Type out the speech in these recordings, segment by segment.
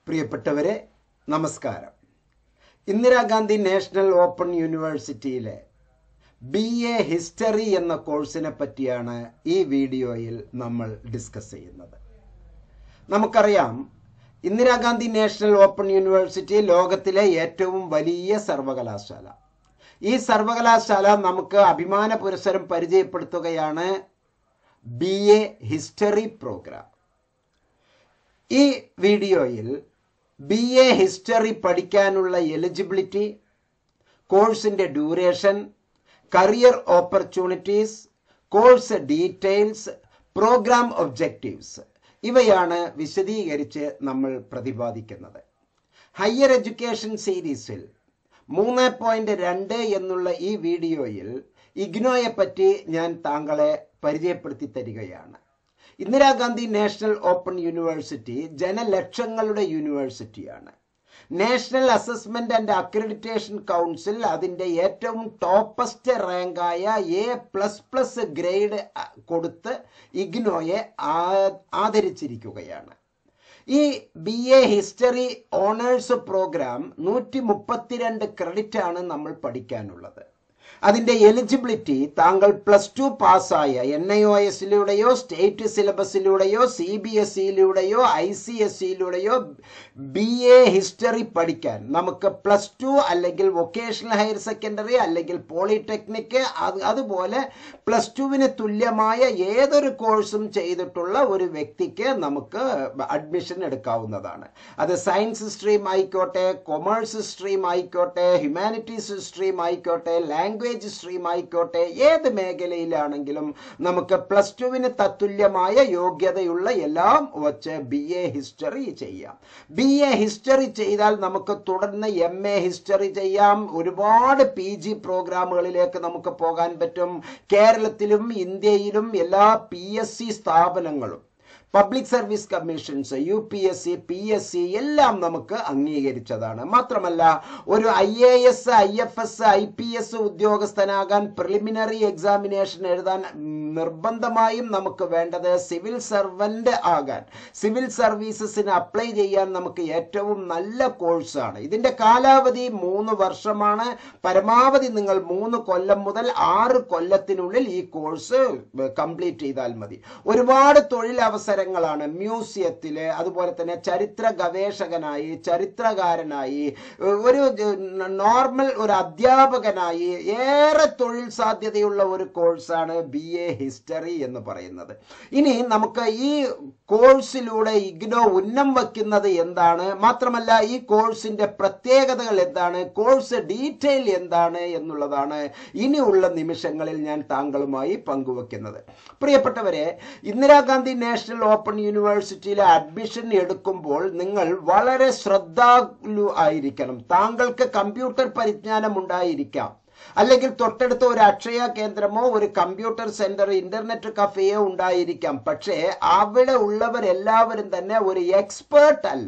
പ്രിയപ്പെട്ടവരെ നമസ്കാരം Indira Gandhi national open യൂണിവേഴ്സിറ്റിയിലെ ബി എ ഹിസ്റ്ററി എന്ന കോഴ്സിനെ പറ്റിയാണ് ഈ വീഡിയോയിൽ നമ്മൾ ഡിസ്കസ് ചെയ്യുന്നത് നമുക്കറിയാം ഇന്ദിരാഗാന്ധി നാഷണൽ ഓപ്പൺ യൂണിവേഴ്സിറ്റി ലോകത്തിലെ ഏറ്റവും വലിയ സർവകലാശാല ഈ സർവകലാശാല നമുക്ക് അഭിമാന പുരസ്സരം പരിചയപ്പെടുത്തുകയാണ് ബി എ ഹിസ്റ്ററി പ്രോഗ്രാം ഈ വീഡിയോയിൽ ബി എ ഹിസ്റ്ററി പഠിക്കാനുള്ള എലിജിബിലിറ്റി കോഴ്സിന്റെ duration career opportunities course details programme objectives ഇവയാണ് വിശദീകരിച്ച് നമ്മൾ പ്രതിപാദിക്കുന്നത് ഹയർ എഡ്യൂക്കേഷൻ സീരീസിൽ മൂന്ന് പോയിന്റ് രണ്ട് എന്നുള്ള ഈ വീഡിയോയിൽ ഇഗ്നോയെ പറ്റി ഞാൻ താങ്കളെ പരിചയപ്പെടുത്തി തരികയാണ് Indira Gandhi national open university ജനലക്ഷങ്ങളുടെ യൂണിവേഴ്സിറ്റിയാണ് national assessment and accreditation council അതിന്റെ ഏറ്റവും ടോപ്പസ്റ്റ് റാങ്കായ എ പ്ലസ് പ്ലസ് ഗ്രേഡ് കൊടുത്ത് ഇഗ്നോയെ ആദരിച്ചിരിക്കുകയാണ് ഈ B A history owners programme നൂറ്റി മുപ്പത്തിരണ്ട് ക്രെഡിറ്റ് ആണ് നമ്മൾ പഠിക്കാനുള്ളത് അതിന്റെ എലിജിബിലിറ്റി താങ്കൾ പ്ലസ് ടു പാസ്സായ N I O എസിലൂടെയോ state സിലബസിലൂടെയോ C B S സിയിലൂടെയോ I C S സിയിലൂടെയോ B A history പഠിക്കാൻ നമുക്ക് പ്ലസ് ടു അല്ലെങ്കിൽ വൊക്കേഷണൽ ഹയർ സെക്കൻഡറി അല്ലെങ്കിൽ പോളിടെക്നിക് അത് അതുപോലെ പ്ലസ് ടുവിന് തുല്യമായ ഏതൊരു കോഴ്സും ചെയ്തിട്ടുള്ള ഒരു വ്യക്തിക്ക് നമുക്ക് അഡ്മിഷൻ എടുക്കാവുന്നതാണ് അത് സയൻസ് സ്ട്രീം ആയിക്കോട്ടെ കൊമേഴ്സ് സ്ട്രീം ആയിക്കോട്ടെ ഹ്യൂമാനിറ്റീസ് സ്ട്രീം ആയിക്കോട്ടെ ലാംഗ്വേജ് ലാംഗ്വേജ് സ്ട്രീം ആയിക്കോട്ടെ ഏത് മേഖലയിലാണെങ്കിലും നമുക്ക് പ്ലസ് ടുവിന് തത്തുല്യമായ യോഗ്യതയുള്ള എല്ലാം വച്ച് ബി എ ഹിസ്റ്ററി ചെയ്യാം ബി എ ഹിസ്റ്ററി ചെയ്താൽ നമുക്ക് തുടർന്ന് എം എ ഹിസ്റ്ററി ചെയ്യാം ഒരുപാട് പി ജി പ്രോഗ്രാമുകളിലേക്ക് നമുക്ക് പോകാൻ പറ്റും കേരളത്തിലും ഇന്ത്യയിലും എല്ലാ പി എസ് സി സ്ഥാപനങ്ങളും public service commissions U P S C P S C എല്ലാം നമുക്ക് അംഗീകരിച്ചതാണ് മാത്രമല്ല ഒരു I A S I F S I P S ഉദ്യോഗസ്ഥനാകാൻ പ്രിലിമിനറി എക്സാമിനേഷൻ എഴുതാൻ നിർബന്ധമായും നമുക്ക് വേണ്ടത് സിവിൽ സർവന്റ് ആകാൻ സിവിൽ സർവീസസിന് അപ്ലൈ ചെയ്യാൻ നമുക്ക് ഏറ്റവും നല്ല കോഴ്സാണ് ഇതിന്റെ കാലാവധി മൂന്ന് വർഷമാണ് പരമാവധി നിങ്ങൾ മൂന്ന് കൊല്ലം മുതൽ ആറ് കൊല്ലത്തിനുള്ളിൽ ഈ കോഴ്സ് കംപ്ലീറ്റ് ചെയ്താൽ മതി ഒരുപാട് തൊഴിലവസരങ്ങൾ അവസരങ്ങളാണ് മ്യൂസിയത്തില് അതുപോലെ തന്നെ ചരിത്ര ഗവേഷകനായി ചരിത്രകാരനായി ഒരു നോർമൽ ഒരു അധ്യാപകനായി ഏറെ തൊഴിൽ സാധ്യതയുള്ള ഒരു കോഴ്സാണ് ബി എ ഹിസ്റ്ററി എന്ന് പറയുന്നത് ഇനി നമുക്ക് ഈ കോഴ്സിലൂടെ ഇഗ്നോ ഉന്നം വയ്ക്കുന്നത് എന്താണ് മാത്രമല്ല ഈ കോഴ്സിന്റെ പ്രത്യേകതകൾ എന്താണ് കോഴ്സ് ഡീറ്റെയിൽ എന്താണ് എന്നുള്ളതാണ് ഇനിയുള്ള നിമിഷങ്ങളിൽ ഞാൻ താങ്കളുമായി പങ്കുവെക്കുന്നത് പ്രിയപ്പെട്ടവരെ ഇന്ദിരാഗാന്ധി നാഷണൽ ഓപ്പൺ യൂണിവേഴ്സിറ്റിയിലെ അഡ്മിഷൻ എടുക്കുമ്പോൾ നിങ്ങൾ വളരെ ശ്രദ്ധാലു ആയിരിക്കണം താങ്കൾക്ക് കമ്പ്യൂട്ടർ പരിജ്ഞാനം ഉണ്ടായിരിക്കാം അല്ലെങ്കിൽ തൊട്ടടുത്ത ഒരു അക്ഷയ കേന്ദ്രമോ ഒരു കമ്പ്യൂട്ടർ സെന്റർ ഇന്റർനെറ്റ് കഫേയോ ഉണ്ടായിരിക്കാം പക്ഷേ അവിടെ ഉള്ളവരെല്ലാവരും തന്നെ ഒരു എക്സ്പേർട്ട് അല്ല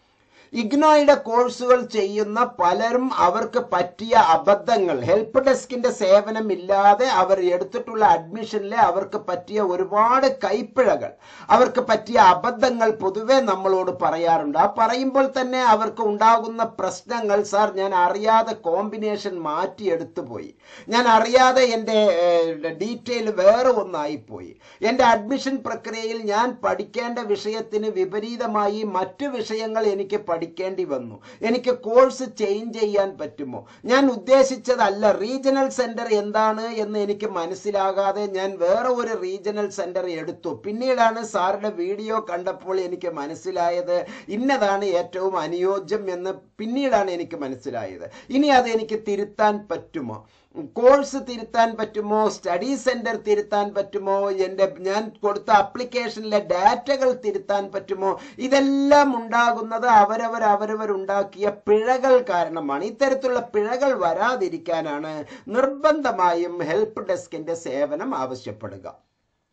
ഇഗ്നോയുടെ കോഴ്സുകൾ ചെയ്യുന്ന പലരും അവർക്ക് പറ്റിയ അബദ്ധങ്ങൾ ഹെൽപ്പ് ഡെസ്കിന്റെ സേവനം ഇല്ലാതെ അവർ എടുത്തിട്ടുള്ള അഡ്മിഷനിൽ അവർക്ക് പറ്റിയ ഒരുപാട് കൈപ്പിഴകൾ അവർക്ക് പറ്റിയ അബദ്ധങ്ങൾ പൊതുവെ നമ്മളോട് പറയാറുണ്ട് ആ പറയുമ്പോൾ തന്നെ അവർക്ക് ഉണ്ടാകുന്ന പ്രശ്നങ്ങൾ സാർ ഞാൻ അറിയാതെ കോമ്പിനേഷൻ മാറ്റിയെടുത്തു പോയി ഞാൻ അറിയാതെ എൻ്റെ ഡീറ്റെയിൽ വേറെ ഒന്നായിപ്പോയി എൻ്റെ അഡ്മിഷൻ പ്രക്രിയയിൽ ഞാൻ പഠിക്കേണ്ട വിഷയത്തിന് വിപരീതമായി മറ്റു വിഷയങ്ങൾ എനിക്ക് പഠിക്കേണ്ടി വന്നു എനിക്ക് കോഴ്സ് ചേഞ്ച് ചെയ്യാൻ പറ്റുമോ ഞാൻ ഉദ്ദേശിച്ചതല്ല റീജിയണൽ സെന്റർ എന്താണ് എന്ന് എനിക്ക് മനസ്സിലാകാതെ ഞാൻ വേറെ ഒരു റീജിയണൽ സെന്റർ എടുത്തു പിന്നീടാണ് സാറുടെ വീഡിയോ കണ്ടപ്പോൾ എനിക്ക് മനസ്സിലായത് ഇന്നതാണ് ഏറ്റവും അനുയോജ്യം എന്ന് പിന്നീടാണ് എനിക്ക് മനസ്സിലായത് ഇനി അത് എനിക്ക് തിരുത്താൻ പറ്റുമോ കോഴ്സ് തിരുത്താൻ പറ്റുമോ സ്റ്റഡി സെന്റർ തിരുത്താൻ പറ്റുമോ എൻ്റെ ഞാൻ കൊടുത്ത അപ്ലിക്കേഷനിലെ ഡാറ്റകൾ തിരുത്താൻ പറ്റുമോ ഇതെല്ലാം ഉണ്ടാകുന്നത് അവരവർ അവരവർ ഉണ്ടാക്കിയ പിഴകൾ കാരണമാണ് ഇത്തരത്തിലുള്ള പിഴകൾ വരാതിരിക്കാനാണ് നിർബന്ധമായും ഹെൽപ്പ് ഡെസ്കിന്റെ സേവനം ആവശ്യപ്പെടുക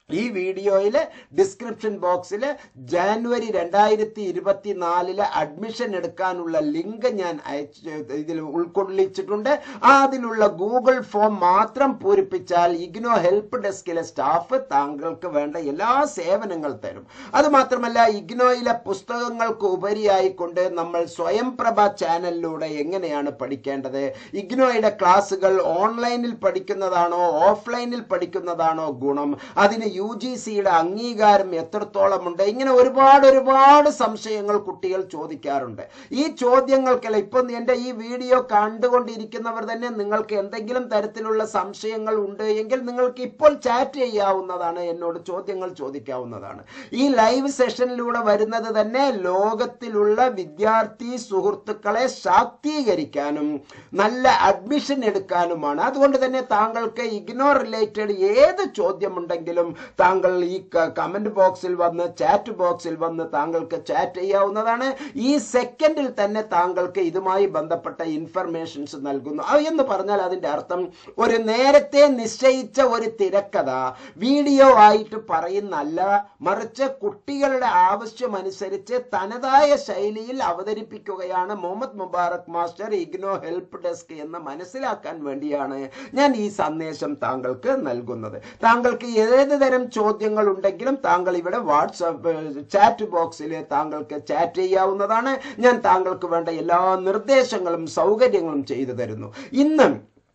ഈ വീഡിയോയിൽ ഡിസ്ക്രിപ്ഷൻ ബോക്സിൽ ജാനുവരി രണ്ടായിരത്തി ഇരുപത്തിനാലില് അഡ്മിഷൻ എടുക്കാനുള്ള ലിങ്ക് ഞാൻ അയച്ച് ഇതിൽ ഉൾക്കൊള്ളിച്ചിട്ടുണ്ട് ആ അതിലുള്ള ഗൂഗിൾ ഫോം മാത്രം പൂരിപ്പിച്ചാൽ ഇഗ്നോ ഹെൽപ്പ് ഡെസ്കിലെ സ്റ്റാഫ് താങ്കൾക്ക് വേണ്ട എല്ലാ സേവനങ്ങൾ തരും അത് മാത്രമല്ല ഇഗ്നോയിലെ പുസ്തകങ്ങൾക്ക് ഉപരിയായിക്കൊണ്ട് നമ്മൾ സ്വയംപ്രഭ ചാനലിലൂടെ എങ്ങനെയാണ് പഠിക്കേണ്ടത് ഇഗ്നോയുടെ ക്ലാസ്സുകൾ ഓൺലൈനിൽ പഠിക്കുന്നതാണോ ഓഫ്ലൈനിൽ പഠിക്കുന്നതാണോ ഗുണം അതിന് യു ജി സിയുടെ അംഗീകാരം എത്രത്തോളമുണ്ട് ഇങ്ങനെ ഒരുപാട് ഒരുപാട് സംശയങ്ങൾ കുട്ടികൾ ചോദിക്കാറുണ്ട് ഈ ചോദ്യങ്ങൾക്കല്ല ഇപ്പം എൻ്റെ ഈ വീഡിയോ കണ്ടുകൊണ്ടിരിക്കുന്നവർ തന്നെ നിങ്ങൾക്ക് എന്തെങ്കിലും തരത്തിലുള്ള സംശയങ്ങൾ ഉണ്ട് എങ്കിൽ നിങ്ങൾക്ക് ഇപ്പോൾ ചാറ്റ് ചെയ്യാവുന്നതാണ് എന്നോട് ചോദ്യങ്ങൾ ചോദിക്കാവുന്നതാണ് ഈ ലൈവ് സെഷനിലൂടെ വരുന്നത് തന്നെ ലോകത്തിലുള്ള വിദ്യാർത്ഥി സുഹൃത്തുക്കളെ ശാക്തീകരിക്കാനും നല്ല അഡ്മിഷൻ എടുക്കാനുമാണ് അതുകൊണ്ട് തന്നെ താങ്കൾക്ക് ഇഗ്നോർ റിലേറ്റഡ് ഏത് ചോദ്യമുണ്ടെങ്കിലും താങ്കൾ ഈ കമന്റ് ബോക്സിൽ വന്ന് ചാറ്റ് ബോക്സിൽ വന്ന് താങ്കൾക്ക് ചാറ്റ് ചെയ്യാവുന്നതാണ് ഈ സെക്കൻഡിൽ തന്നെ താങ്കൾക്ക് ഇതുമായി ബന്ധപ്പെട്ട ഇൻഫർമേഷൻസ് നൽകുന്നു അത് എന്ന് പറഞ്ഞാൽ അതിന്റെ അർത്ഥം ഒരു നേരത്തെ നിശ്ചയിച്ച ഒരു തിരക്കഥ വീഡിയോ ആയിട്ട് പറയുന്നല്ല മറിച്ച് കുട്ടികളുടെ ആവശ്യമനുസരിച്ച് തനതായ ശൈലിയിൽ അവതരിപ്പിക്കുകയാണ് Muhammad Mubarak master IGNOU help desk എന്ന് മനസ്സിലാക്കാൻ വേണ്ടിയാണ് ഞാൻ ഈ സന്ദേശം താങ്കൾക്ക് നൽകുന്നത് താങ്കൾക്ക് ഏത് തരം ചോദ്യങ്ങൾ ഉണ്ടെങ്കിലും താങ്കൾ ഇവിടെ വാട്സപ്പ് ചാറ്റ് ബോക്സിൽ താങ്കൾക്ക് ചാറ്റ് ചെയ്യാവുന്നതാണ് ഞാൻ താങ്കൾക്ക് വേണ്ട എല്ലാ നിർദ്ദേശങ്ങളും സൗകര്യങ്ങളും ചെയ്തു തരുന്നു ഇന്ന്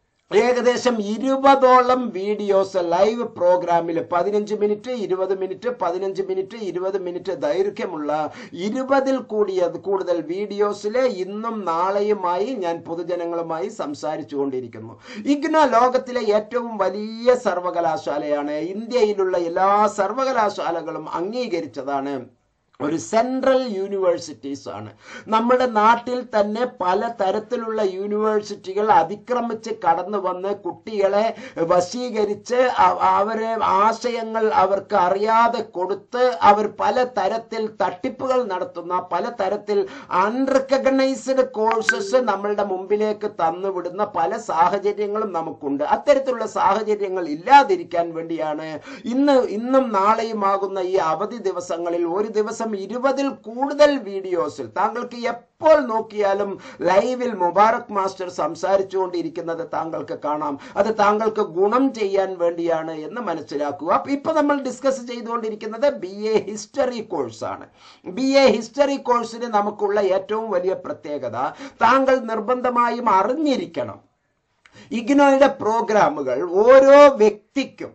ഏകദേശം ഇരുപതോളം വീഡിയോസ് ലൈവ് പ്രോഗ്രാമിൽ പതിനഞ്ച് മിനിറ്റ് ഇരുപത് മിനിറ്റ് പതിനഞ്ച് മിനിറ്റ് ഇരുപത് മിനിറ്റ് ദൈർഘ്യമുള്ള ഇരുപതിൽ കൂടിയ കൂടുതൽ വീഡിയോസിൽ ഇന്നും നാളെയുമായി ഞാൻ പൊതുജനങ്ങളുമായി സംസാരിച്ചു കൊണ്ടിരിക്കുന്നു ഇഗ്നോ ലോകത്തിലെ ഏറ്റവും വലിയ സർവകലാശാലയാണ് ഇന്ത്യയിലുള്ള എല്ലാ സർവകലാശാലകളും അംഗീകരിച്ചതാണ് ഒരു സെൻട്രൽ യൂണിവേഴ്സിറ്റീസ് ആണ് നമ്മുടെ നാട്ടിൽ തന്നെ പല തരത്തിലുള്ള യൂണിവേഴ്സിറ്റികൾ അതിക്രമിച്ച് കടന്നു വന്ന് കുട്ടികളെ വശീകരിച്ച് അ- അവരെ ആശയങ്ങൾ അവർക്ക് അറിയാതെ കൊടുത്ത് അവർ പല തരത്തിൽ തട്ടിപ്പുകൾ നടത്തുന്ന പല തരത്തിൽ അൺറിക്കഗ്നൈസ്ഡ് കോഴ്സസ് നമ്മളുടെ മുമ്പിലേക്ക് തന്നുവിടുന്ന പല സാഹചര്യങ്ങളും നമുക്കുണ്ട് അത്തരത്തിലുള്ള സാഹചര്യങ്ങൾ ഇല്ലാതിരിക്കാൻ വേണ്ടിയാണ് ഇന്ന് ഇന്നും നാളെയുമാകുന്ന ഈ അവധി ദിവസങ്ങളിൽ ഒരു ദിവസം ഇരുപതിൽ കൂടുതൽ വീഡിയോസിൽ താങ്കൾക്ക് എപ്പോൾ നോക്കിയാലും ലൈവിൽ മുബാറക് മാസ്റ്റർ സംസാരിച്ചുകൊണ്ടിരിക്കുന്നത് താങ്കൾക്ക് കാണാം അത് താങ്കൾക്ക് ഗുണം ചെയ്യാൻ വേണ്ടിയാണ് എന്ന് മനസ്സിലാക്കുക അപ്പൊ ഇപ്പൊ നമ്മൾ ഡിസ്കസ് ചെയ്തുകൊണ്ടിരിക്കുന്നത് ബി എ ഹിസ്റ്ററി കോഴ്സാണ് ബി എ ഹിസ്റ്ററി കോഴ്സിന് നമുക്കുള്ള ഏറ്റവും വലിയ പ്രത്യേകത താങ്കൾ നിർബന്ധമായും അറിഞ്ഞിരിക്കണം ഇഗ്നോയുടെ പ്രോഗ്രാമുകൾ ഓരോ വ്യക്തിക്കും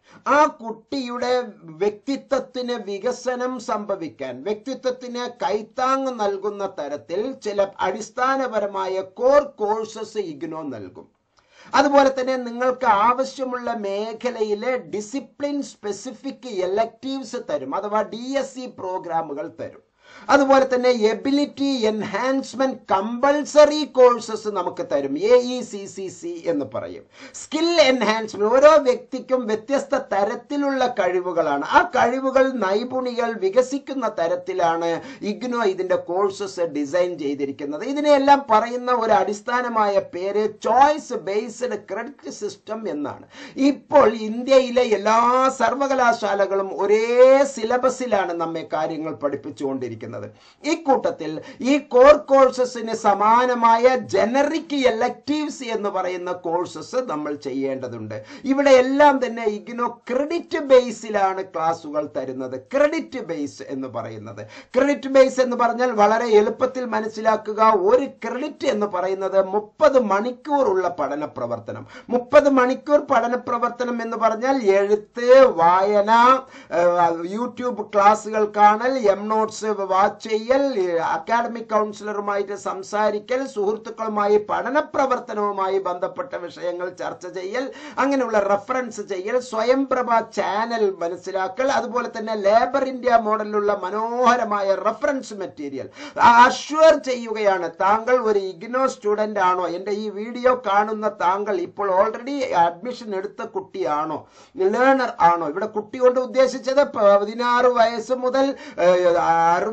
ആ കുട്ടിയുടെ വ്യക്തിത്വത്തിന് വികസനം സംഭവിക്കാൻ വ്യക്തിത്വത്തിന് കൈത്താങ് നൽകുന്ന തരത്തിൽ ചില അടിസ്ഥാനപരമായ കോർ കോഴ്സസ് ഇഗ്നോ നൽകും അതുപോലെ തന്നെ നിങ്ങൾക്ക് ആവശ്യമുള്ള മേഖലയിലെ ഡിസിപ്ലിൻ സ്പെസിഫിക് എലക്റ്റീവ്സ് തരും അഥവാ ഡി എസ് സി പ്രോഗ്രാമുകൾ തരും അതുപോലെ തന്നെ എബിലിറ്റി എൻഹാൻസ്മെന്റ് കമ്പൾസറി കോഴ്സസ് നമുക്ക് തരും A E C C C എന്ന് പറയും സ്കിൽ എൻഹാൻസ്മെന്റ് ഓരോ വ്യക്തിക്കും വ്യത്യസ്ത തരത്തിലുള്ള കഴിവുകളാണ് ആ കഴിവുകൾ നൈപുണികൾ വികസിക്കുന്ന തരത്തിലാണ് ഇഗ്നോ ഇതിന്റെ കോഴ്സസ് ഡിസൈൻ ചെയ്തിരിക്കുന്നത് ഇതിനെല്ലാം പറയുന്ന ഒരു അടിസ്ഥാനമായ പേര് ചോയ്സ് ബേസ്ഡ് ക്രെഡിറ്റ് സിസ്റ്റം എന്നാണ് ഇപ്പോൾ ഇന്ത്യയിലെ എല്ലാ സർവകലാശാലകളും ഒരേ സിലബസിലാണ് നമ്മെ കാര്യങ്ങൾ പഠിപ്പിച്ചുകൊണ്ടിരിക്കുന്നത് ഇക്കൂട്ടത്തിൽ ഈ കോർ കോഴ്സസിന് സമാനമായ ജനറിക് എലക്റ്റീവ്സ് എന്ന് പറയുന്ന കോഴ്സസ് നമ്മൾ ചെയ്യേണ്ടതുണ്ട് ഇവിടെ എല്ലാം തന്നെ ഇഗ്നോ ക്രെഡിറ്റ് ബേസിലാണ് ക്ലാസുകൾ തരുന്നത് ക്രെഡിറ്റ് ബേസ് എന്ന് പറയുന്നത് ക്രെഡിറ്റ് ബേസ് എന്ന് പറഞ്ഞാൽ വളരെ എളുപ്പത്തിൽ മനസ്സിലാക്കുക ഒരു ക്രെഡിറ്റ് എന്ന് പറയുന്നത് മുപ്പത് മണിക്കൂറുള്ള പഠന പ്രവർത്തനം മുപ്പത് മണിക്കൂർ പഠന പ്രവർത്തനം എന്ന് പറഞ്ഞാൽ എഴുത്ത് വായന ഏഹ്, യൂട്യൂബ് ക്ലാസ്സുകൾ കാണൽ എം നോട്ട്സ് വാച്ച് ചെയ്യൽ അക്കാഡമിക് കൗൺസിലറുമായിട്ട് സംസാരിക്കൽ സുഹൃത്തുക്കളുമായി പഠന പ്രവർത്തനവുമായി ബന്ധപ്പെട്ട വിഷയങ്ങൾ ചർച്ച ചെയ്യൽ അങ്ങനെയുള്ള റെഫറൻസ് ചെയ്യൽ സ്വയംപ്രഭ ചാനൽ മനസ്സിലാക്കൽ അതുപോലെ തന്നെ ലേബർ ഇന്ത്യ മോഡലിലുള്ള മനോഹരമായ റെഫറൻസ് മെറ്റീരിയൽ അഷ്വർ ചെയ്യുകയാണ് താങ്കൾ ഒരു ഇഗ്നോ സ്റ്റുഡന്റ് ആണോ എൻ്റെ ഈ വീഡിയോ കാണുന്ന താങ്കൾ ഇപ്പോൾ ഓൾറെഡി അഡ്മിഷൻ എടുത്ത കുട്ടിയാണോ ലേണർ ആണോ ഇവിടെ കുട്ടി കൊണ്ട് ഉദ്ദേശിച്ചത് പതിനാറ് വയസ്സ് മുതൽ ഏഹ്, അറുപത്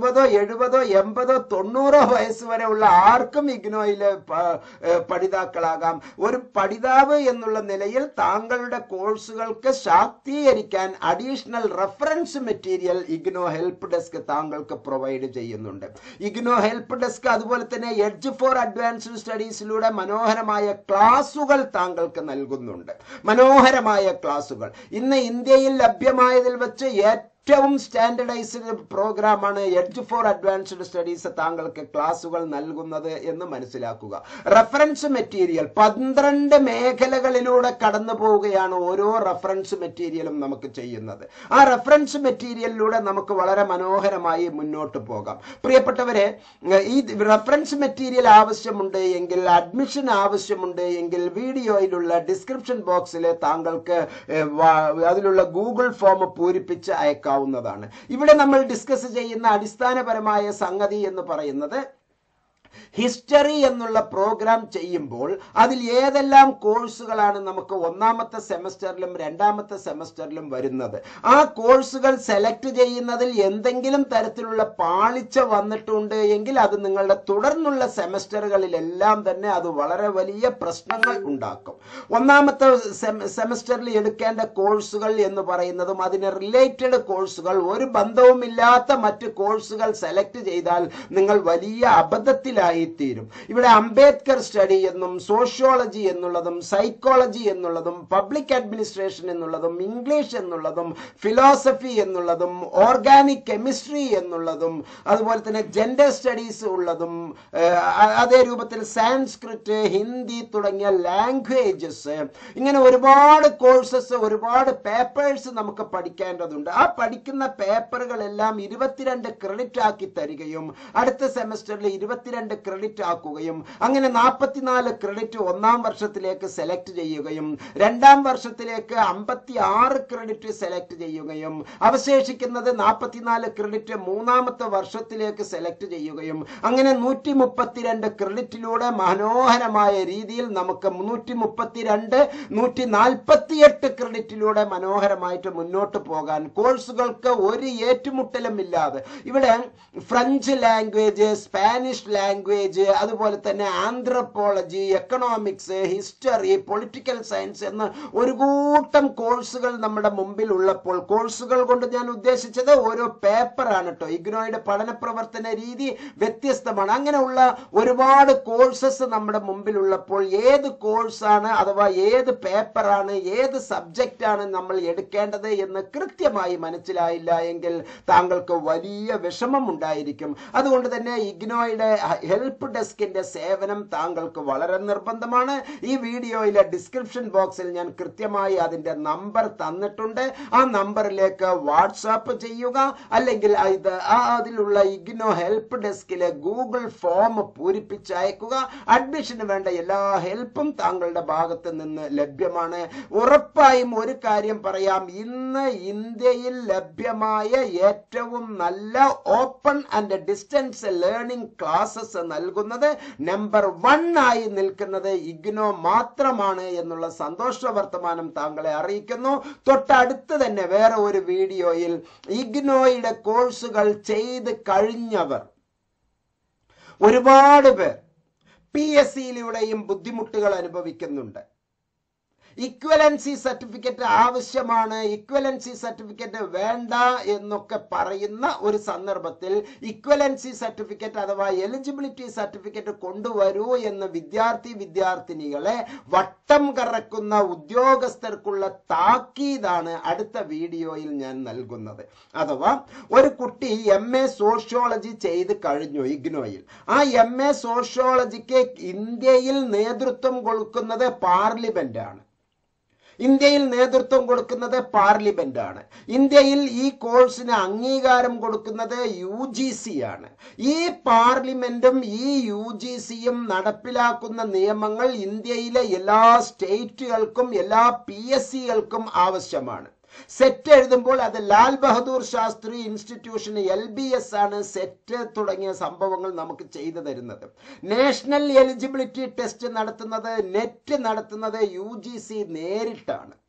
അറുപതോ എഴുപതോ എൺപതോ തൊണ്ണൂറോ വയസ്സ് വരെ ഉള്ള ആർക്കും ഇഗ്നോയിലെ പ- ഏഹ് പഠിതാക്കളാകാം ഒരു പഠിതാവ് എന്നുള്ള നിലയിൽ താങ്കളുടെ കോഴ്സുകൾക്ക് ശാക്തീകരിക്കാൻ additional reference material IGNOU help desk താങ്കൾക്ക് പ്രൊവൈഡ് ചെയ്യുന്നുണ്ട് ഇഗ്നോ ഹെൽപ്പ് ഡെസ്ക് അതുപോലെ തന്നെ എഡ്ജ് ഫോർ അഡ്വാൻസ്ഡ് സ്റ്റഡീസിലൂടെ മനോഹരമായ ക്ലാസുകൾ താങ്കൾക്ക് നൽകുന്നുണ്ട് മനോഹരമായ ക്ലാസുകൾ ഇന്ന് ഇന്ത്യയിൽ ലഭ്യമായതിൽ വെച്ച് ഏറ്റവും സ്റ്റാൻഡർഡൈസ്ഡ് പ്രോഗ്രാമാണ് എഡ്ജ് ഫോർ അഡ്വാൻസ്ഡ് സ്റ്റഡീസ് താങ്കൾക്ക് ക്ലാസുകൾ നൽകുന്നത് എന്ന് മനസ്സിലാക്കുക റെഫറൻസ് മെറ്റീരിയൽ പന്ത്രണ്ട് മേഖലകളിലൂടെ കടന്നു പോവുകയാണ് ഓരോ റെഫറൻസ് മെറ്റീരിയലും നമുക്ക് ചെയ്യുന്നത് ആ റെഫറൻസ് മെറ്റീരിയലിലൂടെ നമുക്ക് വളരെ മനോഹരമായി മുന്നോട്ട് പോകാം പ്രിയപ്പെട്ടവരെ ഈ റെഫറൻസ് മെറ്റീരിയൽ ആവശ്യമുണ്ട് എങ്കിൽ അഡ്മിഷൻ ആവശ്യമുണ്ട് എങ്കിൽ വീഡിയോയിലുള്ള ഡിസ്ക്രിപ്ഷൻ ബോക്സിൽ താങ്കൾക്ക് ഏഹ്, വാ- അതിലുള്ള ഗൂഗിൾ ഫോം പൂരിപ്പിച്ച് അയക്കാവുന്നതാണ് ഇവിടെ നമ്മൾ ഡിസ്കസ് ചെയ്യുന്ന അടിസ്ഥാനപരമായ സംഗതി എന്ന് പറയുന്നത് ഹിസ്റ്ററി എന്നുള്ള പ്രോഗ്രാം ചെയ്യുമ്പോൾ അതിൽ ഏതെല്ലാം കോഴ്സുകളാണ് നമുക്ക് ഒന്നാമത്തെ സെമസ്റ്ററിലും രണ്ടാമത്തെ സെമസ്റ്ററിലും വരുന്നത് ആ കോഴ്സുകൾ സെലക്ട് ചെയ്യുന്നതിൽ എന്തെങ്കിലും തരത്തിലുള്ള പാളിച്ച വന്നിട്ടുണ്ട് എങ്കിൽ അത് നിങ്ങളുടെ തുടർന്നുള്ള സെമസ്റ്ററുകളിലെല്ലാം തന്നെ അത് വളരെ വലിയ പ്രശ്നങ്ങൾ ഉണ്ടാക്കും ഒന്നാമത്തെ സെമസ്റ്ററിൽ എടുക്കേണ്ട കോഴ്സുകൾ എന്ന് പറയുന്നതും അതിന് റിലേറ്റഡ് കോഴ്സുകൾ ഒരു ബന്ധവുമില്ലാത്ത മറ്റ് കോഴ്സുകൾ സെലക്ട് ചെയ്താൽ നിങ്ങൾ വലിയ അബദ്ധത്തിലായി തീരും ഇവിടെ അംബേദ്കർ സ്റ്റഡി എന്നും സോഷ്യോളജി എന്നുള്ളതും സൈക്കോളജി എന്നുള്ളതും പബ്ലിക് അഡ്മിനിസ്ട്രേഷൻ എന്നുള്ളതും ഇംഗ്ലീഷ് എന്നുള്ളതും ഫിലോസഫി എന്നുള്ളതും ഓർഗാനിക് കെമിസ്ട്രി എന്നുള്ളതും അതുപോലെ തന്നെ ജെൻഡർ സ്റ്റഡീസ് ഉള്ളതും ഏഹ്, അ- അതേ രൂപത്തിൽ സാൻസ്ക്രിറ്റ് ഹിന്ദി തുടങ്ങിയ ലാംഗ്വേജസ് ഇങ്ങനെ ഒരുപാട് കോഴ്സസ് ഒരുപാട് പേപ്പേഴ്സ് നമുക്ക് പഠിക്കേണ്ടതുണ്ട് ആ പഠിക്കുന്ന പേപ്പറുകളെല്ലാം ഇരുപത്തിരണ്ട് ക്രെഡിറ്റ് ആക്കി തരികയും അടുത്ത സെമസ്റ്ററിൽ ഇരുപത്തിരണ്ട് ക്രെഡിറ്റ് ആക്കുകയും അങ്ങനെ നാൽപ്പത്തിനാല് ക്രെഡിറ്റ് ഒന്നാം വർഷത്തിലേക്ക് സെലക്ട് ചെയ്യുകയും രണ്ടാം വർഷത്തിലേക്ക് അമ്പത്തി ആറ് ക്രെഡിറ്റ് സെലക്ട് ചെയ്യുകയും അവശേഷിക്കുന്നത് നാൽപ്പത്തിനാല് ക്രെഡിറ്റ് മൂന്നാമത്തെ വർഷത്തിലേക്ക് സെലക്ട് ചെയ്യുകയും അങ്ങനെ നൂറ്റി മുപ്പത്തിരണ്ട് ക്രെഡിറ്റിലൂടെ മനോഹരമായ രീതിയിൽ നമുക്ക് നൂറ്റി മുപ്പത്തിരണ്ട് നൂറ്റി നാൽപ്പത്തിയെട്ട് ക്രെഡിറ്റിലൂടെ മനോഹരമായിട്ട് മുന്നോട്ട് പോകാൻ കോഴ്സുകൾക്ക് ഒരു ഏറ്റുമുട്ടലും ഇല്ലാതെ ഇവിടെ ഫ്രഞ്ച് ലാംഗ്വേജ് സ്പാനിഷ് ലാംഗ്വേജ് അതുപോലെ തന്നെ anthropology economics history political science എന്ന് ഒരു കൂട്ടം കോഴ്സുകൾ നമ്മുടെ മുമ്പിൽ ഉള്ളപ്പോൾ കോഴ്സുകൾ കൊണ്ട് ഞാൻ ഉദ്ദേശിച്ചത് ഓരോ പേപ്പറാണ് കേട്ടോ ഇഗ്നോയുടെ പഠന പ്രവർത്തന രീതി വ്യത്യസ്തമാണ് അങ്ങനെയുള്ള ഒരുപാട് കോഴ്സസ് നമ്മുടെ മുമ്പിൽ ഉള്ളപ്പോൾ ഏത് കോഴ്സാണ് അഥവാ ഏത് പേപ്പറാണ് ഏത് സബ്ജക്റ്റാണ് നമ്മൾ എടുക്കേണ്ടത് എന്ന് കൃത്യമായി മനസ്സിലായില്ല എങ്കിൽ താങ്കൾക്ക് വലിയ വിഷമം ഉണ്ടായിരിക്കും അതുകൊണ്ട് തന്നെ ഇഗ്നോയുടെ ഹെൽപ്പ് ഡെസ്കിന്റെ സേവനം താങ്കൾക്ക് വളരെ നിർബന്ധമാണ് ഈ വീഡിയോയിലെ ഡിസ്ക്രിപ്ഷൻ ബോക്സിൽ ഞാൻ കൃത്യമായി അതിന്റെ നമ്പർ തന്നിട്ടുണ്ട് ആ നമ്പറിലേക്ക് വാട്സാപ്പ് ചെയ്യുക അല്ലെങ്കിൽ ഇത് ആ അതിലുള്ള ഇഗ്നോ ഹെൽപ്പ് ഡെസ്കിലെ ഗൂഗിൾ ഫോം പൂരിപ്പിച്ച് അയക്കുക അഡ്മിഷന് വേണ്ട എല്ലാ ഹെൽപ്പും താങ്കളുടെ ഭാഗത്ത് നിന്ന് ലഭ്യമാണ് ഉറപ്പായും ഒരു കാര്യം പറയാം ഇന്ന് ഇന്ത്യയിൽ ലഭ്യമായ ഏറ്റവും നല്ല open and distance learning classes നൽകുന്നത് നമ്പർ വൺ ആയി നിൽക്കുന്നത് ഇഗ്നോ മാത്രമാണ് എന്നുള്ള സന്തോഷ വർത്തമാനം താങ്കളെ അറിയിക്കുന്നു തൊട്ടടുത്ത് തന്നെ വേറെ ഒരു വീഡിയോയിൽ ഇഗ്നോയുടെ കോഴ്സുകൾ ചെയ്ത് കഴിഞ്ഞവർ ഒരുപാട് പേർ പി എസ് സിയിലൂടെയും ബുദ്ധിമുട്ടുകൾ അനുഭവിക്കുന്നുണ്ട് ഇക്വലൻസി സർട്ടിഫിക്കറ്റ് ആവശ്യമാണ് ഇക്വലൻസി സർട്ടിഫിക്കറ്റ് വേണ്ട എന്നൊക്കെ പറയുന്ന ഒരു സന്ദർഭത്തിൽ ഇക്വലൻസി സർട്ടിഫിക്കറ്റ് അഥവാ എലിജിബിലിറ്റി സർട്ടിഫിക്കറ്റ് കൊണ്ടുവരൂ എന്ന് വിദ്യാർത്ഥി വിദ്യാർത്ഥിനികളെ വട്ടം കറക്കുന്ന ഉദ്യോഗസ്ഥർക്കുള്ള താക്കീതാണ് അടുത്ത വീഡിയോയിൽ ഞാൻ നൽകുന്നത് അഥവാ ഒരു കുട്ടി എം എ സോഷ്യോളജി ചെയ്ത് കഴിഞ്ഞു ഇഗ്നോയിൽ ആ എം എ സോഷ്യോളജിക്ക് ഇന്ത്യയിൽ നേതൃത്വം കൊടുക്കുന്നത് പാർലമെന്റ് ആണ് ഇന്ത്യയിൽ നേതൃത്വം കൊടുക്കുന്നത് പാർലമെന്റ് ആണ് ഇന്ത്യയിൽ ഈ കോഴ്സിന് അംഗീകാരം കൊടുക്കുന്നത് യു ജി സി ആണ് ഈ പാർലമെന്റും ഈ യു ജി സിയും നടപ്പിലാക്കുന്ന നിയമങ്ങൾ ഇന്ത്യയിലെ എല്ലാ സ്റ്റേറ്റുകൾക്കും എല്ലാ പി എസ് സികൾക്കും ആവശ്യമാണ് സെറ്റ് എഴുതുമ്പോൾ അത് Lal Bahadur Shastri institution L B S ആണ് സെറ്റ് തുടങ്ങിയ സംഭവങ്ങൾ നമുക്ക് ചെയ്തു തരുന്നത് നാഷണൽ എലിജിബിലിറ്റി ടെസ്റ്റ് നടത്തുന്നത് നെറ്റ് നടത്തുന്നത് യു ജി സി നേരിട്ടാണ്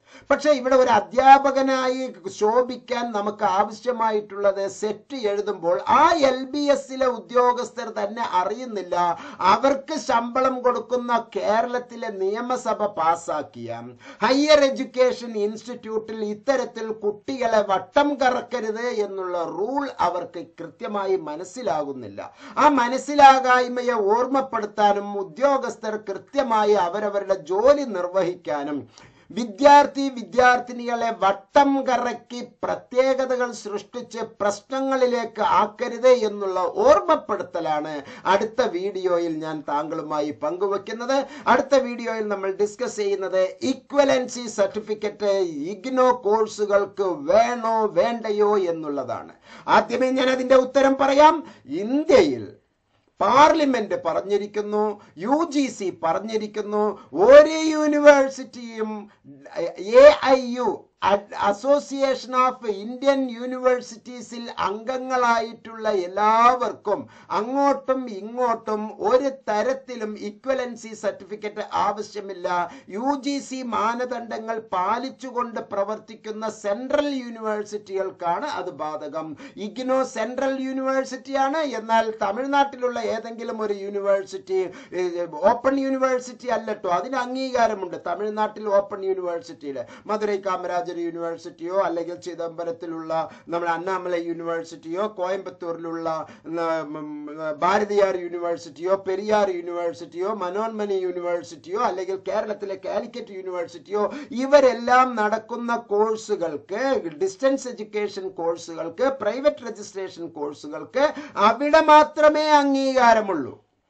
പക്ഷെ ഇവിടെ ഒരു അധ്യാപകനായി ശോഭിക്കാൻ നമുക്ക് ആവശ്യമായിട്ടുള്ളത് സെറ്റ് എഴുതുമ്പോൾ ആ എൽ ബി എസിലെ ഉദ്യോഗസ്ഥർ തന്നെ അറിയുന്നില്ല അവർക്ക് ശമ്പളം കൊടുക്കുന്ന കേരളത്തിലെ നിയമസഭ പാസാക്കിയ ഹയർ എഡ്യൂക്കേഷൻ ഇൻസ്റ്റിറ്റ്യൂട്ടിൽ ഇത്തരത്തിൽ കുട്ടികളെ വട്ടം കറക്കരുത് എന്നുള്ള റൂൾ അവർക്ക് കൃത്യമായി മനസ്സിലാകുന്നില്ല ആ മനസ്സിലാകായ്മയെ ഓർമ്മപ്പെടുത്താനും ഉദ്യോഗസ്ഥർ കൃത്യമായി അവരവരുടെ ജോലി നിർവഹിക്കാനും വിദ്യാർത്ഥി വിദ്യാർത്ഥിനികളെ വട്ടം കറക്കി പ്രത്യേകതകൾ സൃഷ്ടിച്ച് പ്രശ്നങ്ങളിലേക്ക് ആക്കരുത് എന്നുള്ള ഓർമ്മപ്പെടുത്തലാണ് അടുത്ത വീഡിയോയിൽ ഞാൻ താങ്കളുമായി പങ്കുവെക്കുന്നത് അടുത്ത വീഡിയോയിൽ നമ്മൾ ഡിസ്കസ് ചെയ്യുന്നത് ഇക്വലൻസി സർട്ടിഫിക്കറ്റ് ഇഗ്നോ കോഴ്സുകൾക്ക് വേണോ വേണ്ടയോ എന്നുള്ളതാണ് ആദ്യമേ ഞാൻ അതിന്റെ ഉത്തരം പറയാം ഇന്ത്യയിൽ പാർലമെന്റ് പറഞ്ഞിരിക്കുന്നു യു ജി സി പറഞ്ഞിരിക്കുന്നു ഒരു യൂണിവേഴ്സിറ്റിയും A I U association of Indian യൂണിവേഴ്സിറ്റീസിൽ അംഗങ്ങളായിട്ടുള്ള എല്ലാവർക്കും അങ്ങോട്ടും ഇങ്ങോട്ടും ഒരു തരത്തിലും ഇക്വലൻസി സർട്ടിഫിക്കറ്റ് ആവശ്യമില്ല യു ജി സി മാനദണ്ഡങ്ങൾ പാലിച്ചുകൊണ്ട് പ്രവർത്തിക്കുന്ന സെൻട്രൽ യൂണിവേഴ്സിറ്റികൾക്കാണ് അത് ബാധകം ഇഗ്നോ സെൻട്രൽ യൂണിവേഴ്സിറ്റിയാണ് എന്നാൽ തമിഴ്നാട്ടിലുള്ള ഏതെങ്കിലും ഒരു യൂണിവേഴ്സിറ്റി ഓപ്പൺ യൂണിവേഴ്സിറ്റി അല്ലട്ടോ അതിന് അംഗീകാരമുണ്ട് തമിഴ്നാട്ടിൽ ഓപ്പൺ യൂണിവേഴ്സിറ്റിയിൽ മധുരൈ കാമരാജർ യൂണിവേഴ്സിറ്റിയോ അല്ലെങ്കിൽ ചിദംബരത്തിലുള്ള നമ്മുടെ അണ്ണാമലൈ യൂണിവേഴ്സിറ്റിയോ കോയമ്പത്തൂരിലുള്ള ഉം, ഭാരതിയാർ യൂണിവേഴ്സിറ്റിയോ പെരിയാർ യൂണിവേഴ്സിറ്റിയോ മനോന്മനി യൂണിവേഴ്സിറ്റിയോ അല്ലെങ്കിൽ കേരളത്തിലെ കാലിക്കറ്റ് യൂണിവേഴ്സിറ്റിയോ ഇവരെല്ലാം നടക്കുന്ന കോഴ്സുകൾക്ക് ഡിസ്റ്റൻസ് എഡ്യൂക്കേഷൻ കോഴ്സുകൾക്ക് പ്രൈവറ്റ് രജിസ്ട്രേഷൻ കോഴ്സുകൾക്ക് അവിടെ മാത്രമേ അംഗീകാരമുള്ളൂ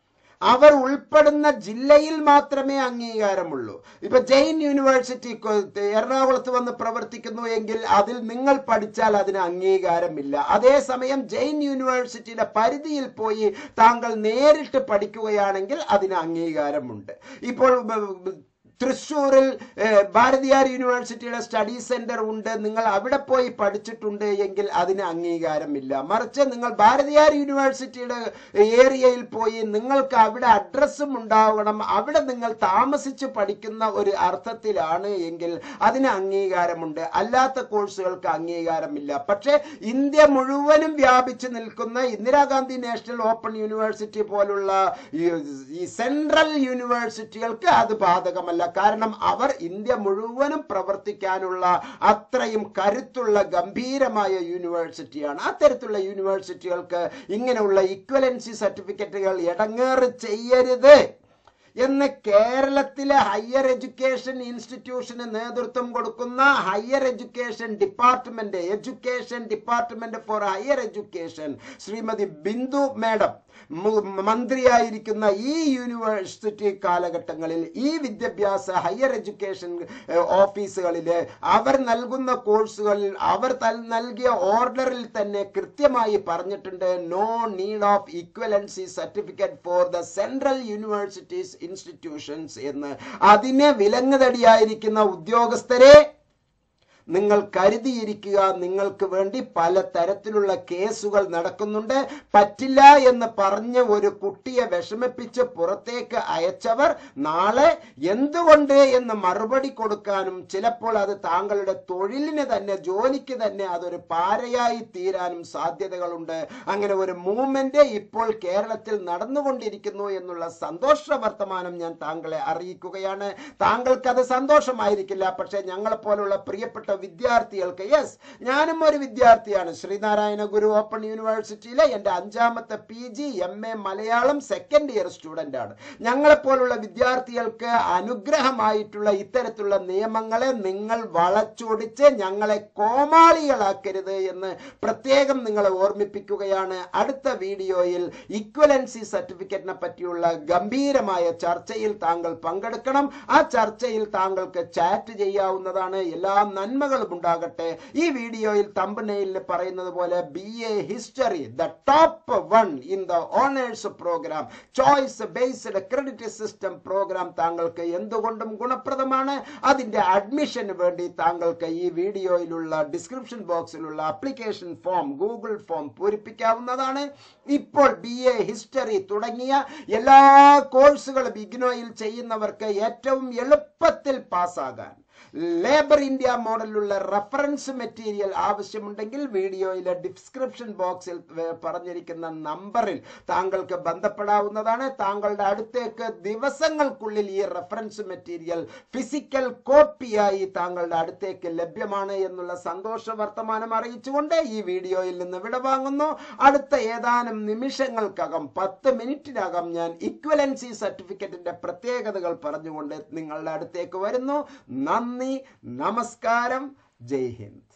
അവർ ഉൾപ്പെടുന്ന ജില്ലയിൽ മാത്രമേ അംഗീകാരമുള്ളൂ ഇപ്പൊ ജെയിൻ യൂണിവേഴ്സിറ്റി കൊ- എറണാകുളത്ത് വന്ന് പ്രവർത്തിക്കുന്നു എങ്കിൽ അതിൽ നിങ്ങൾ പഠിച്ചാൽ അതിന് അംഗീകാരമില്ല അതേസമയം ജെയിൻ യൂണിവേഴ്സിറ്റിയുടെ പരിധിയിൽ പോയി താങ്കൾ നേരിട്ട് പഠിക്കുകയാണെങ്കിൽ അതിന് അംഗീകാരമുണ്ട് ഇപ്പോൾ ബ- തൃശ്ശൂരിൽ ഏഹ്, ഭാരതിയാർ യൂണിവേഴ്സിറ്റിയുടെ സ്റ്റഡി സെന്റർ ഉണ്ട് നിങ്ങൾ അവിടെ പോയി പഠിച്ചിട്ടുണ്ട് എങ്കിൽ അതിന് അംഗീകാരമില്ല മറിച്ച് നിങ്ങൾ ഭാരതിയാർ യൂണിവേഴ്സിറ്റിയുടെ ഏരിയയിൽ പോയി നിങ്ങൾക്ക് അവിടെ അഡ്രസ്സും ഉണ്ടാവണം അവിടെ നിങ്ങൾ താമസിച്ച് പഠിക്കുന്ന ഒരു അർത്ഥത്തിലാണ് എങ്കിൽ അതിന് അംഗീകാരമുണ്ട് അല്ലാത്ത കോഴ്സുകൾക്ക് അംഗീകാരമില്ല പക്ഷേ ഇന്ത്യ മുഴുവനും വ്യാപിച്ചു നിൽക്കുന്ന ഇന്ദിരാഗാന്ധി നാഷണൽ ഓപ്പൺ യൂണിവേഴ്സിറ്റി പോലുള്ള ഈ- ഈ സെൻട്രൽ യൂണിവേഴ്സിറ്റികൾക്ക് അത് ബാധകമല്ല കാരണം അവർ ഇന്ത്യ മുഴുവനും പ്രവർത്തിക്കാനുള്ള അത്രയും കരുത്തുള്ള ഗംഭീരമായ യൂണിവേഴ്സിറ്റിയാണ് അത്തരത്തിലുള്ള യൂണിവേഴ്സിറ്റികൾക്ക് ഇങ്ങനെയുള്ള ഇക്വലൻസി സർട്ടിഫിക്കറ്റുകൾ ഇടങ്ങേറ് ചെയ്യരുത് എന്ന് കേരളത്തിലെ ഹയർ എഡ്യൂക്കേഷൻ ഇൻസ്റ്റിറ്റ്യൂഷന് നേതൃത്വം കൊടുക്കുന്ന higher education department education department for higher education Shrimati Bindu madam മു- മന്ത്രിയായിരിക്കുന്ന ഈ യൂണിവേഴ്സിറ്റി കാലഘട്ടങ്ങളിൽ ഈ വിദ്യാഭ്യാസ ഹയർ എഡ്യൂക്കേഷൻ ഏഹ്, ഓഫീസുകളിൽ അവർ നൽകുന്ന കോഴ്സുകളിൽ അവർ തൽ- നൽകിയ ഓർഡറിൽ തന്നെ കൃത്യമായി പറഞ്ഞിട്ടുണ്ട് no need of equivalency certificate for the central universities institutions എന്ന് അതിനെ വിലങ്ങുതടിയായിരിക്കുന്ന ഉദ്യോഗസ്ഥരെ നിങ്ങൾ കരുതിയിരിക്കുക നിങ്ങൾക്ക് വേണ്ടി പല തരത്തിലുള്ള കേസുകൾ നടക്കുന്നുണ്ട് പറ്റില്ല എന്ന് പറഞ്ഞ് ഒരു കുട്ടിയെ വിഷമിപ്പിച്ച് പുറത്തേക്ക് അയച്ചവർ നാളെ എന്തുകൊണ്ട് എന്ന് മറുപടി കൊടുക്കാനും ചിലപ്പോൾ അത് താങ്കളുടെ തൊഴിലിന് തന്നെ ജോലിക്ക് തന്നെ അതൊരു പാരയായി തീരാനും സാധ്യതകളുണ്ട് അങ്ങനെ ഒരു മൂവ്മെന്റ് ഇപ്പോൾ കേരളത്തിൽ നടന്നുകൊണ്ടിരിക്കുന്നു എന്നുള്ള സന്തോഷ വർത്തമാനം ഞാൻ താങ്കളെ അറിയിക്കുകയാണ് താങ്കൾക്ക് അത് സന്തോഷമായിരിക്കില്ല പക്ഷെ ഞങ്ങളെ പോലുള്ള പ്രിയപ്പെട്ട വിദ്യാർത്ഥികൾക്ക് യെസ് ഞാനും ഒരു വിദ്യാർത്ഥിയാണ് ശ്രീനാരായണ ഗുരു ഓപ്പൺ യൂണിവേഴ്സിറ്റിയിലെ എൻ്റെ അഞ്ചാമത്തെ P G M A Malayalam second year student ആണ് ഞങ്ങളെപ്പോലുള്ള വിദ്യാർത്ഥികൾക്ക് അനുഗ്രഹമായിട്ടുള്ള ഇത്തരത്തിലുള്ള നിയമങ്ങളെ നിങ്ങൾ വളച്ചൊടിച്ച് ഞങ്ങളെ കോമാളികളാക്കരുത് എന്ന് പ്രത്യേകം നിങ്ങളെ ഓർമ്മിപ്പിക്കുകയാണ് അടുത്ത വീഡിയോയിൽ ഇക്വലൻസി സർട്ടിഫിക്കറ്റിനെ പറ്റിയുള്ള ഗംഭീരമായ ചർച്ചയിൽ താങ്കൾ പങ്കെടുക്കണം ആ ചർച്ചയിൽ താങ്കൾക്ക് ചാറ്റ് ചെയ്യാവുന്നതാണ് എല്ലാ നന്മകളും ഉണ്ടാകട്ടെ ഈ വീഡിയോയിൽ തമ്പനെയിൽ പറയുന്നത് പോലെ B A history the top one in the honours programme choice based credit system programme താങ്കൾക്ക് എന്തുകൊണ്ടും ഗുണപ്രദമാണ് അതിന്റെ അഡ്മിഷന് വേണ്ടി താങ്കൾക്ക് ഈ വീഡിയോയിലുള്ള ഡിസ്ക്രിപ്ഷൻ ബോക്സിലുള്ള അപ്ലിക്കേഷൻ ഫോം ഗൂഗിൾ ഫോം പൂരിപ്പിക്കാവുന്നതാണ് ഇപ്പോൾ ബി എ ഹിസ്റ്ററി തുടങ്ങിയ എല്ലാ കോഴ്സുകളും ഇഗ്നോയിൽ ചെയ്യുന്നവർക്ക് ഏറ്റവും എളുപ്പത്തിൽ പാസ്സാകാൻ ലേബർ ഇന്ത്യ മോഡലിലുള്ള റഫറൻസ് മെറ്റീരിയൽ ആവശ്യമുണ്ടെങ്കിൽ വീഡിയോയിലെ ഡിസ്ക്രിപ്ഷൻ ബോക്സിൽ വേ- പറഞ്ഞിരിക്കുന്ന നമ്പറിൽ താങ്കൾക്ക് ബന്ധപ്പെടാവുന്നതാണ് താങ്കളുടെ അടുത്തേക്ക് ദിവസങ്ങൾക്കുള്ളിൽ ഈ റഫറൻസ് മെറ്റീരിയൽ ഫിസിക്കൽ കോപ്പിയായി താങ്കളുടെ അടുത്തേക്ക് ലഭ്യമാണ് എന്നുള്ള സന്തോഷ വർത്തമാനം അറിയിച്ചുകൊണ്ട് ഈ വീഡിയോയിൽ നിന്ന് വിടവാങ്ങുന്നു അടുത്ത ഏതാനും നിമിഷങ്ങൾക്കകം പത്ത് മിനിറ്റിനകം ഞാൻ ഇക്വലൻസി സർട്ടിഫിക്കറ്റിന്റെ പ്രത്യേകതകൾ പറഞ്ഞുകൊണ്ട് നിങ്ങളുടെ അടുത്തേക്ക് വരുന്നു നന്ദി നമസ്കാരം ജയ് ഹിന്ദ്